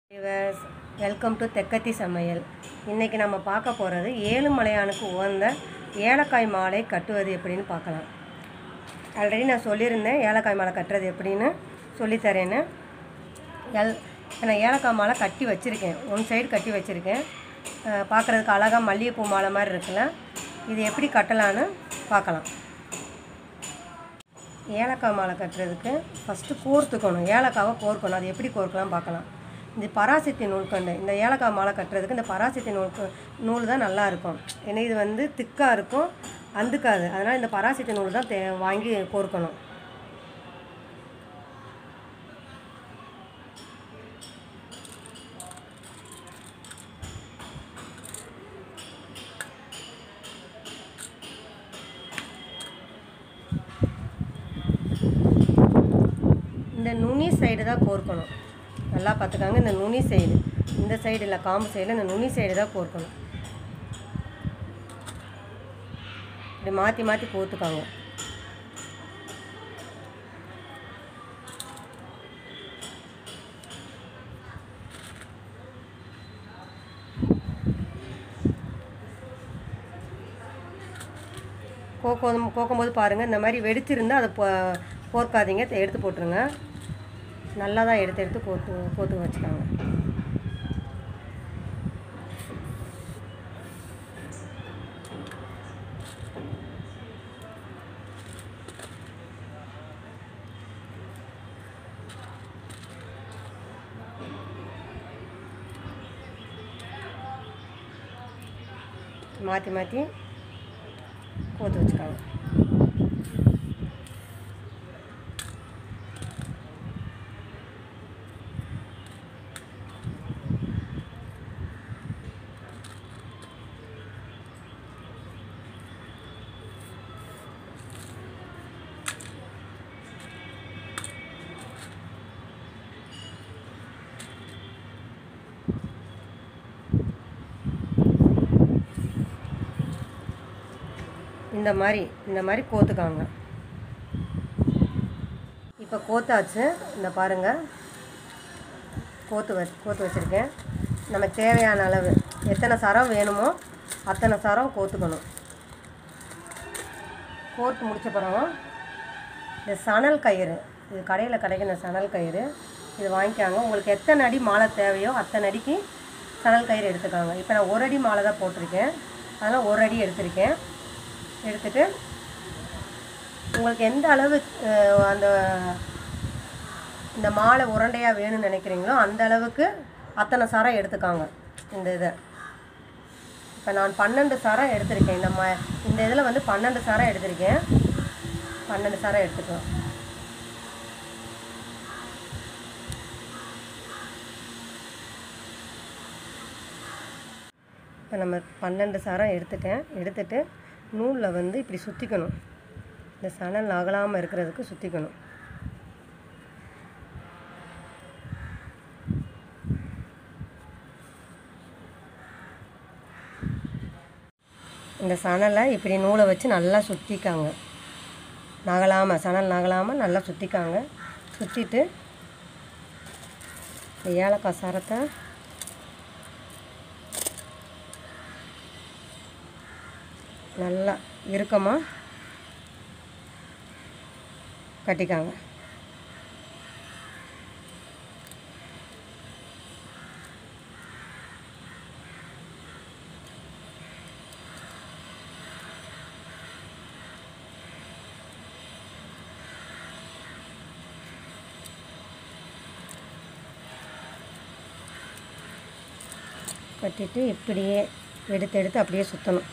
viewers welcome to தெக்கத்தி சமையல் இன்றைக்கி நம்ம பார்க்க போகிறது ஏழுமலையானுக்கு உகந்த ஏலக்காய் மாலை கட்டுவது எப்படின்னு பார்க்கலாம் ஆல்ரெடி நான் சொல்லியிருந்தேன் ஏலக்காய் மாலை கட்டுறது எப்படின்னு சொல்லித்தரேன்னு எல் இப்ப நான் ஏலக்காய் மாலை கட்டி வச்சுருக்கேன் ஒன் சைடு கட்டி வச்சுருக்கேன் பார்க்குறதுக்கு அழகாக மல்லிகைப்பூ மாலை மாதிரி இருக்குல்ல இது எப்படி கட்டலான்னு பார்க்கலாம் ஏலக்காய் மாலை கட்டுறதுக்கு ஃபஸ்ட்டு கோர்த்துக்கணும் ஏலக்காவை கோர்க்கணும் அது எப்படி கோர்க்கலாம் பார்க்கலாம் இந்த பராசக்தி நூல்கண்டு இந்த ஏலக்காய் மாலை கட்டுறதுக்கு இந்த பராசக்தி நூல் நூல் தான் நல்லா இருக்கும் ஏன்னா இது வந்து திக்காக இருக்கும் அந்துக்காது அதனால் இந்த பராசக்தி நூல் தான் தே வாங்கி கோர்க்கணும் இந்த நுனி சைடு தான் கோர்க்கணும் நல்லா பார்த்துக்காங்க இந்த நுனி சைடு இந்த சைடு இல்லை காம்பு சைடில் இந்த நுனி சைடு தான் கோர்க்கணும் இப்படி மாற்றி மாற்றி கோர்த்துக்காங்க கோக்கும் கோக்கும்போது பாருங்கள் இந்த மாதிரி வெடிச்சிருந்தால் அதை போ- கோர்க்காதீங்க த- எடுத்து போட்டுருங்க நல்லா தான் எடுத்து எடுத்து கோத்து கோத்து வச்சுக்காங்க மாற்றி மாற்றி கோத்து வச்சுக்காங்க இந்த மாதிரி இந்த மாதிரி கோத்துக்காங்க இப்போ கோத்தாச்சு இந்த பாருங்கள் கோத்து வ கோத்து வச்சுருக்கேன் நமக்கு தேவையான அளவு எத்தனை சரம் வேணுமோ அத்தனை சரம் கோத்துக்கணும் கோர்த்து முடிச்ச பிறகு இந்த சணல் கயிறு இது கடையில் கிடைக்கிற சணல் கயிறு இது வாங்கிக்காங்க உங்களுக்கு எத்தனை அடி மாலை தேவையோ அத்தனை அடிக்கு சணல் கயிறு எடுத்துக்காங்க இப்போ நான் ஒரு அடி மாலை தான் போட்டிருக்கேன் அதனால் ஒரு அடி எடுத்திருக்கேன் எடுத்துட்டு உங்களுக்கு எந்த அளவு அஹ், அந்த இந்த மாலை உருண்டையாக வேணும்னு நினைக்கிறீங்களோ அந்த அளவுக்கு அத்தனை சரம் எடுத்துக்காங்க இந்த இதை இப்போ நான் பன்னெண்டு சரம் எடுத்திருக்கேன் இந்த ம இந்த இதில் வந்து பன்னெண்டு சரம் எடுத்திருக்கேன் பன்னெண்டு சரம் எடுத்துக்கலாம் இப்போ நம்ம பன்னெண்டு சரம் எடுத்துட்டேன் எடுத்துட்டு நூலில் வந்து இப்படி சுற்றிக்கணும் இந்த சணல் அகலாமல் இருக்கிறதுக்கு சுற்றிக்கணும் இந்த சணலை இப்படி நூலை வச்சு நல்லா சுற்றிக்காங்க நகலாமல் சணல் நகலாமல் நல்லா சுற்றிக்காங்க சுற்றிட்டு இந்த ஏலக்காய் சரத்தை நல்லா இறுக்கமாக கட்டிக்காங்க கட்டிட்டு இப்படியே எடுத்து எடுத்து அப்படியே சுற்றணும்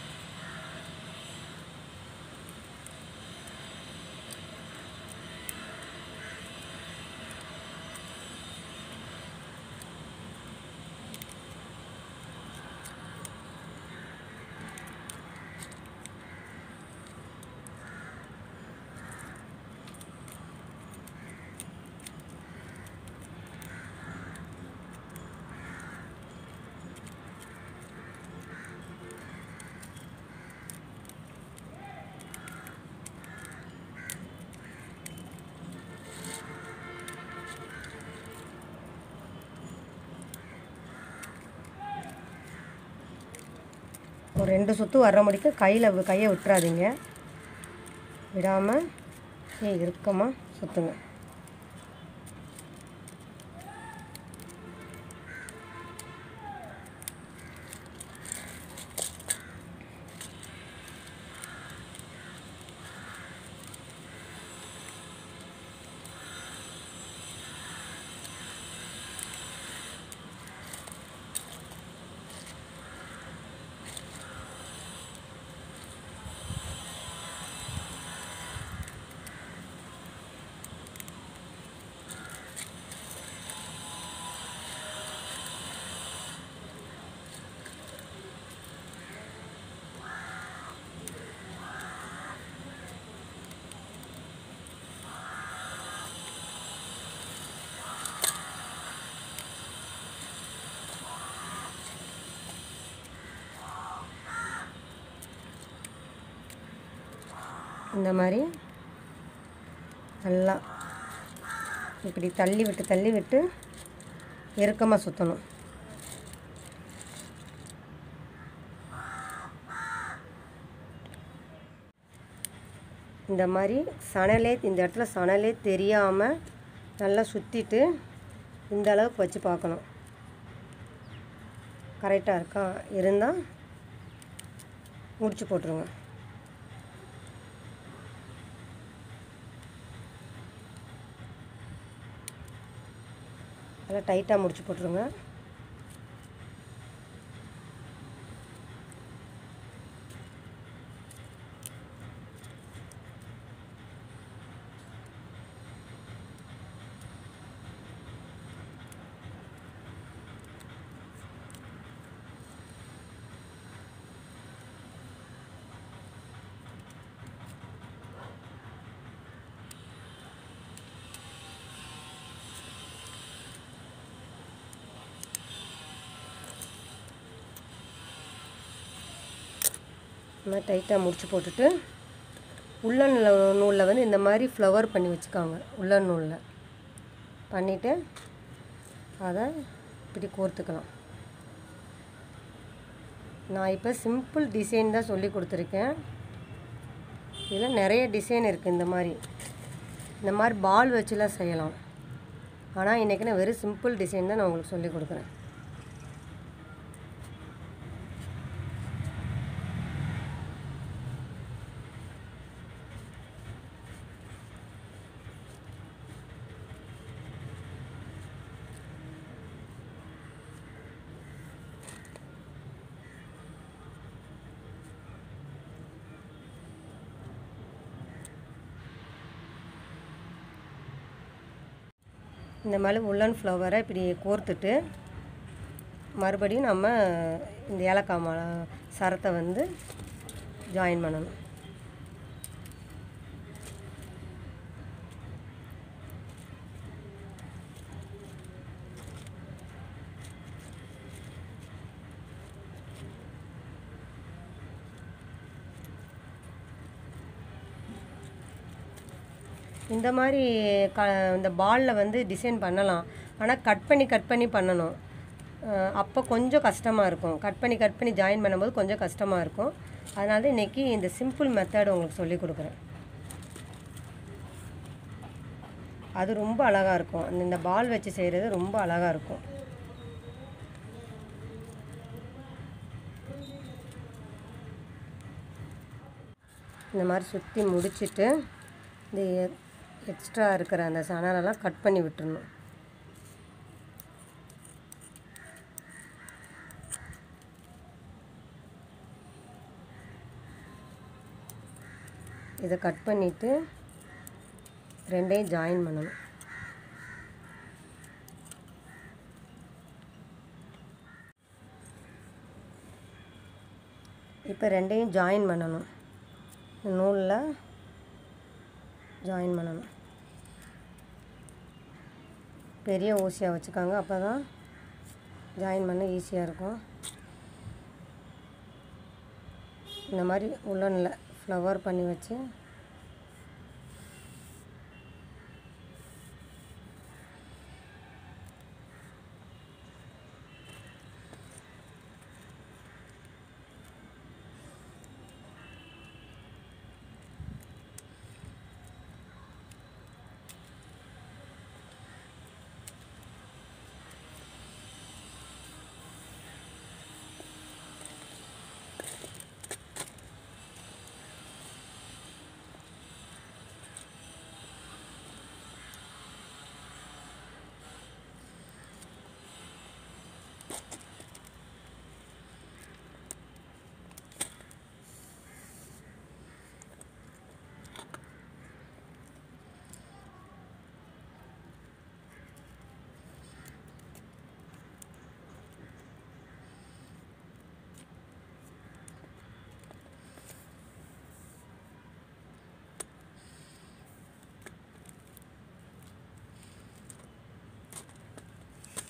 ஒரு ரெண்டு சுற்று வர்ற முடிக்கு கையில் கையை விட்டுறாதீங்க விடாமல் ஏ இறுக்கமாக சுற்றுங்க இந்த மாதிரி நல்லா இப்படி தள்ளி விட்டு தள்ளி விட்டு இறுக்கமாக சுற்றணும் இந்த மாதிரி சணலே இந்த இடத்துல சணலே தெரியாமல் நல்லா சுற்றிட்டு இந்த அளவுக்கு வச்சு பார்க்கணும் கரெக்டாக இருக்கா இருந்தால் முடிச்சு போட்டுருங்க நல்லா டைட்டாக முடிச்சு போட்டுருங்க இந்த மாதிரி டைட்டாக முடிச்சு போட்டுட்டு உள்ளன் நூலில் வந்து இந்த மாதிரி ஃப்ளவர் பண்ணி வச்சுக்காங்க உள்ளன் நூலில் பண்ணிவிட்டு அதை இப்படி கோர்த்துக்கலாம் நான் இப்போ சிம்பிள் டிசைன் தான் சொல்லி கொடுத்துருக்கேன் இதில் நிறைய டிசைன் இருக்குது இந்த மாதிரி இந்த மாதிரி பால் வச்சுலாம் செய்யலாம் ஆனால் இன்றைக்கி நான் வெறும் சிம்பிள் டிசைன் தான் நான் உங்களுக்கு சொல்லி கொடுக்குறேன் இந்த மாதிரி உள்ளன் ஃப்ளவரை இப்படி கோர்த்துட்டு மறுபடியும் நம்ம இந்த ஏலக்காய் மா சரத்தை வந்து ஜாயின் பண்ணணும் இந்த மாதிரி க இந்த பாலில் வந்து டிசைன் பண்ணலாம் ஆனால் கட் பண்ணி கட் பண்ணி பண்ணணும் அஹ் அப்போ கொஞ்சம் கஷ்டமாக இருக்கும் கட் பண்ணி கட் பண்ணி ஜாயின் பண்ணும்போது கொஞ்சம் கஷ்டமாக இருக்கும் அதனால தான் இன்றைக்கி இந்த சிம்பிள் மெத்தட் உங்களுக்கு சொல்லி கொடுக்குறேன் அது ரொம்ப அழகாக இருக்கும் அந்த இந்த பால் வச்சு செய்கிறது ரொம்ப அழகாக இருக்கும் இந்த மாதிரி சுற்றி முடிச்சிட்டு இந்த எக்ஸ்ட்ரா இருக்கிற அந்த சணலெல்லாம் கட் பண்ணி விட்டுறணும் இதை கட் பண்ணிவிட்டு ரெண்டையும் ஜாயின் பண்ணணும் இப்போ ரெண்டையும் ஜாயின் பண்ணணும் நூலில் ஜாயின் பண்ணணும் பெரிய ஊசியாக வச்சுக்காங்க அப்போ தான் ஜாயின் பண்ண ஈஸியாக இருக்கும் இந்த மாதிரி உள்ளனில் ஃப்ளவர் பண்ணி வச்சு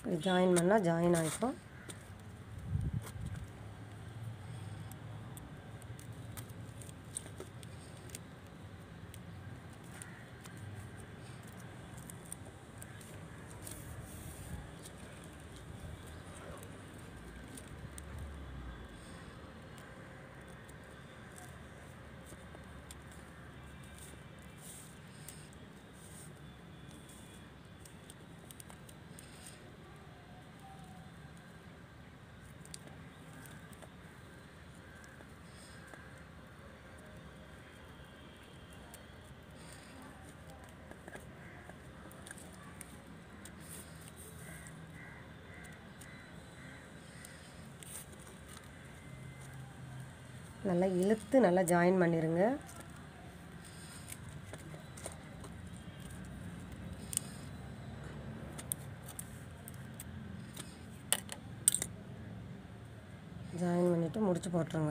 இப்படி ஜாயின் பண்ணால் ஜாயின் ஆகிக்கும் நல்லா இழுத்து நல்லா ஜாயின் பண்ணிடுங்க ஜாயின் பண்ணிவிட்டு முடிச்சு போட்டுருங்க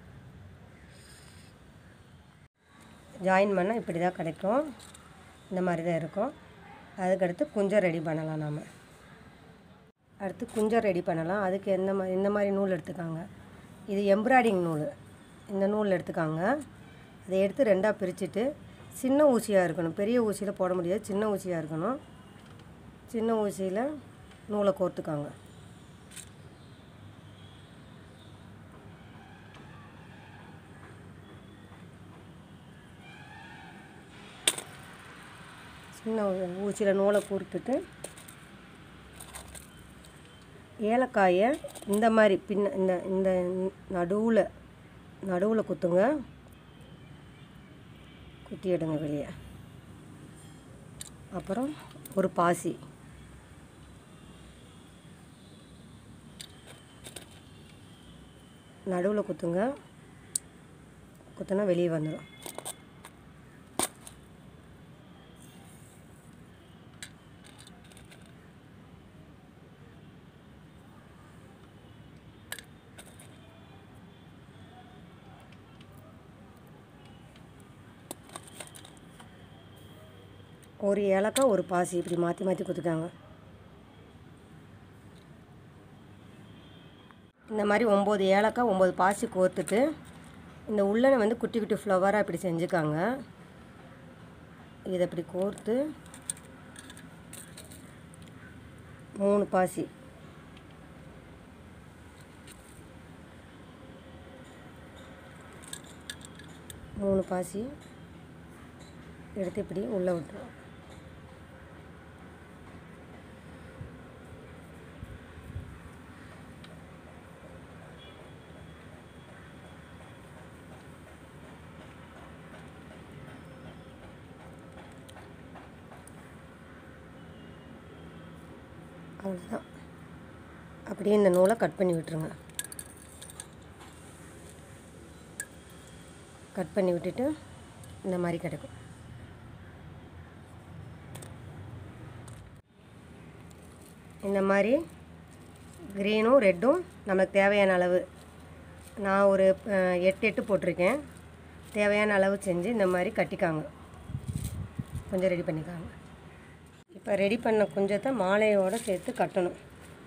ஜாயின் பண்ணால் இப்படி தான் கிடைக்கும் இந்த மாதிரி தான் இருக்கும் அதுக்கடுத்து குஞ்சம் ரெடி பண்ணலாம் நாம் அடுத்து குஞ்சம் ரெடி பண்ணலாம் அதுக்கு எந்த மாதிரி இந்த மாதிரி நூல் எடுத்துக்காங்க இது எம்ப்ராய்டிங் நூல் இந்த நூல் எடுத்துக்காங்க அதை எடுத்து ரெண்டாக பிரிச்சுட்டு சின்ன ஊசியாக இருக்கணும் பெரிய ஊசியில் போட முடியாது சின்ன ஊசியாக இருக்கணும் சின்ன ஊசியில் நூலை கோர்த்துக்காங்க சின்ன ஊசியில் நூலை கோர்த்துட்டு ஏலக்காயை இந்த மாதிரி பின்ன இந்த இந்த நடுவில் நடுவில் குத்துங்க குத்தி எடுங்க வெளியே அப்புறம் ஒரு பாசி நடுவில் குத்துங்க குத்துனா வெளியே வந்துடும் ஒரு ஏலக்காய் ஒரு பாசி இப்படி மாற்றி மாற்றி கொடுத்துட்டாங்க இந்த மாதிரி ஒம்பது ஏலக்காய் ஒம்பது பாசி கோர்த்துட்டு இந்த உள்ளனை வந்து குட்டி குட்டி ஃப்ளவராக இப்படி செஞ்சுக்காங்க இதை இப்படி கோர்த்து மூணு பாசி மூணு பாசி எடுத்து இப்படி உள்ளே விட்டுருவோம் அவ்வளோதான் அப்படியே இந்த நூலை கட் பண்ணி விட்டுருங்க கட் பண்ணி விட்டுட்டு இந்த மாதிரி கிடைக்கும் இந்த மாதிரி க்ரீனும் ரெட்டும் நமக்கு தேவையான அளவு நான் ஒரு அஹ், எட்டு எட்டு போட்டிருக்கேன் தேவையான அளவு செஞ்சு இந்த மாதிரி கட்டிக்காங்க கொஞ்சம் ரெடி பண்ணிக்காங்க இப்போ ரெடி பண்ண குஞ்சத்தை மாலையோடு சேர்த்து கட்டணும்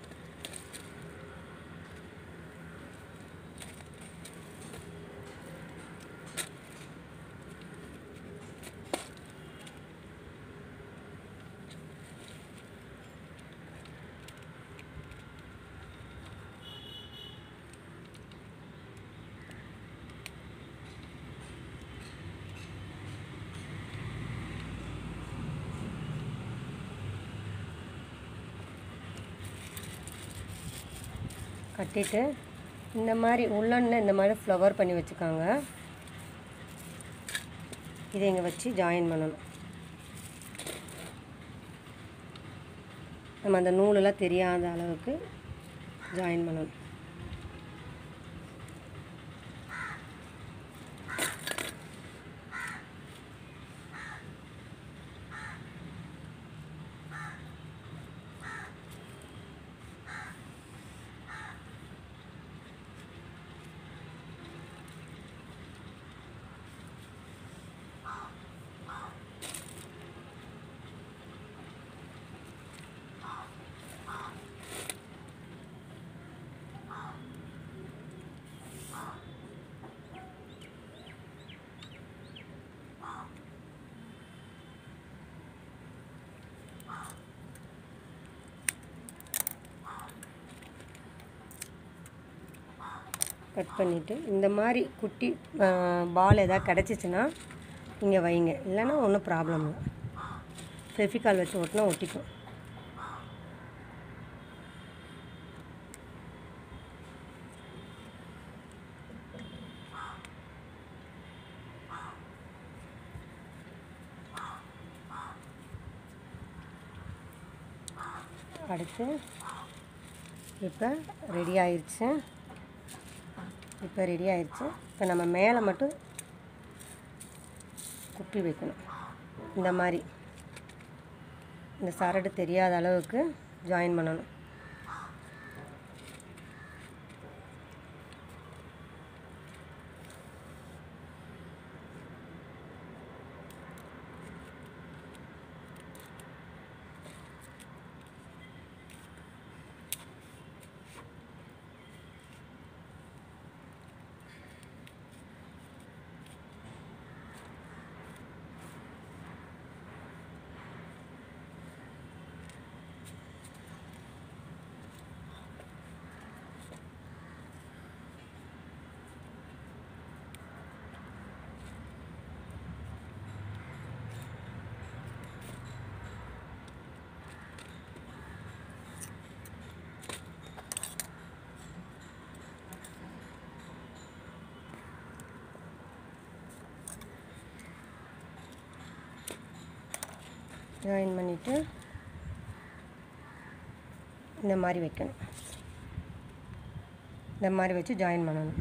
கட்டிட்டு இந்த மாதிரி உள்ளன்னு இந்த மாதிரி ஃப்ளவர் பண்ணி வச்சுக்காங்க இதை இங்கே வச்சு ஜாயின் பண்ணணும் நம்ம அந்த நூலெல்லாம் தெரியாத அளவுக்கு ஜாயின் பண்ணணும் கட் பண்ணிவிட்டு இந்த மாதிரி குட்டி பால் எதாவது கிடச்சிச்சின்னா இங்கே வைங்க இல்லைன்னா ஒன்றும் ப்ராப்ளம் இல்லை ஃபெஃபிகால் வச்சு ஒட்டினா ஒட்டிக்கும் அடுத்து இப்போ ரெடி ஆயிடுச்சு இப்போ ரெடி ஆயிடுச்சு இப்போ நம்ம மேலே மட்டும் குப்பி வைக்கணும் இந்த மாதிரி இந்த சரடு தெரியாத அளவுக்கு ஜாயின் பண்ணணும் ஜாயின் பண்ணிவிட்டு இந்த மாதிரி வைக்கணும் இந்த மாதிரி வச்சு ஜாயின் பண்ணணும்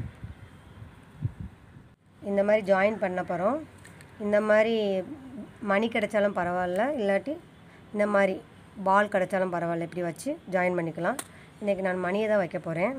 இந்த மாதிரி ஜாயின் பண்ண போகிறோம் இந்த மாதிரி மணி கிடைச்சாலும் பரவாயில்ல இல்லாட்டி இந்த மாதிரி பால் கிடைச்சாலும் பரவாயில்ல இப்படி வச்சு ஜாயின் பண்ணிக்கலாம் இன்றைக்கி நான் மணியை தான் வைக்க போகிறேன்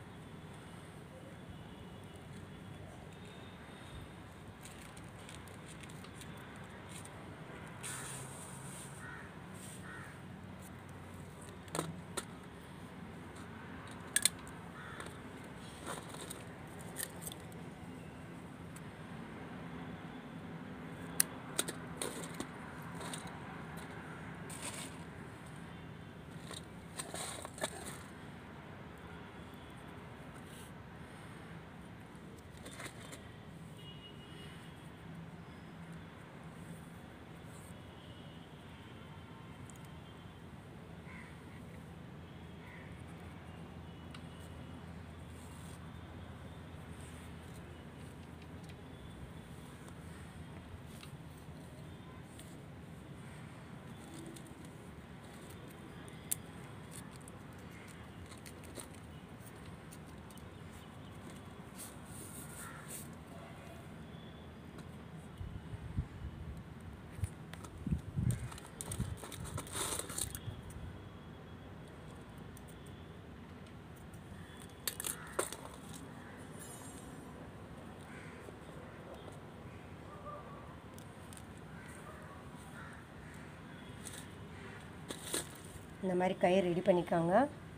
இந்த மாதிரி கயிறு ரெடி பண்ணிக்காங்க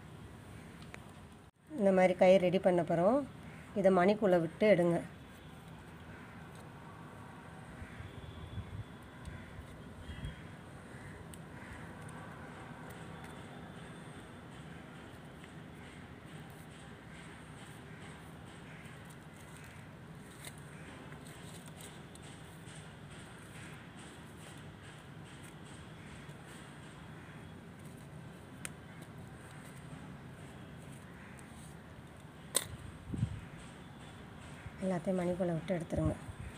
இந்த மாதிரி கயிறு ரெடி பண்ண போகிறோம் இதை மணிக்குள்ளே விட்டு எடுங்க எல்லாத்தையும் மணிக்குள்ளே விட்டு எடுத்துருங்க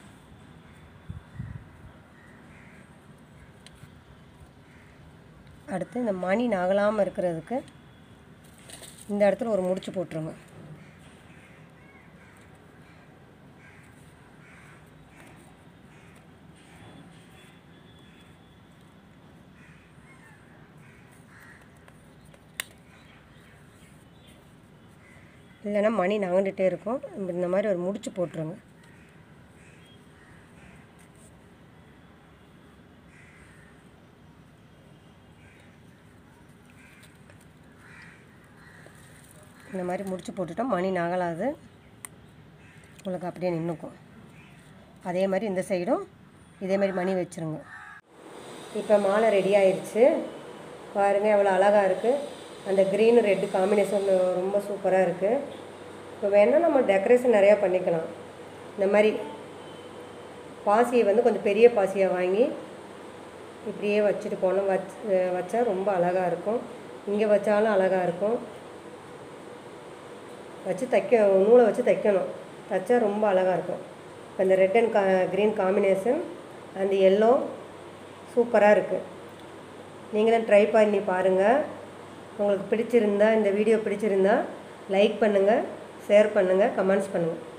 அடுத்து இந்த மணி நகலாமல் இருக்கிறதுக்கு இந்த இடத்துல ஒரு முடிச்சு போட்டுருங்க இல்லைன்னா மணி நகண்டுட்டே இருக்கும் இந்த மாதிரி ஒரு முடிச்சு போட்டுருங்க இந்த மாதிரி முடிச்சு போட்டுட்டா மணி நகலாது உங்களுக்கு அப்படியே நின்றுக்கும் அதே மாதிரி இந்த சைடும் இதே மாதிரி மணி வச்சுருங்க இப்போ மாலை ரெடி ஆயிடுச்சு பாருங்கள் எவ்வளோ அழகாக இருக்குது அந்த க்ரீன் ரெட்டு காம்பினேஷன் ரொம்ப சூப்பராக இருக்குது இப்போ வேணால் நம்ம டெக்கரேஷன் நிறையா பண்ணிக்கலாம் இந்த மாதிரி பாசியை வந்து கொஞ்சம் பெரிய பாசியாக வாங்கி இப்படியே வச்சுட்டு போனோம் வச் வச்சா ரொம்ப அழகாக இருக்கும் இங்கே வச்சாலும் அழகாக இருக்கும் வச்சு தைக்க நூலை வச்சு தைக்கணும் தைச்சா ரொம்ப அழகாக இருக்கும் இப்போ இந்த ரெட் அண்ட் கா க்ரீன் காம்பினேஷன் அந்த எல்லோ சூப்பராக இருக்குது நீங்களும் ட்ரை பண்ணி பாருங்கள் உங்களுக்கு பிடிச்சிருந்தா இந்த வீடியோ பிடிச்சிருந்தா லைக் பண்ணுங்கள் ஷேர் பண்ணுங்கள் கமெண்ட்ஸ் பண்ணுங்கள்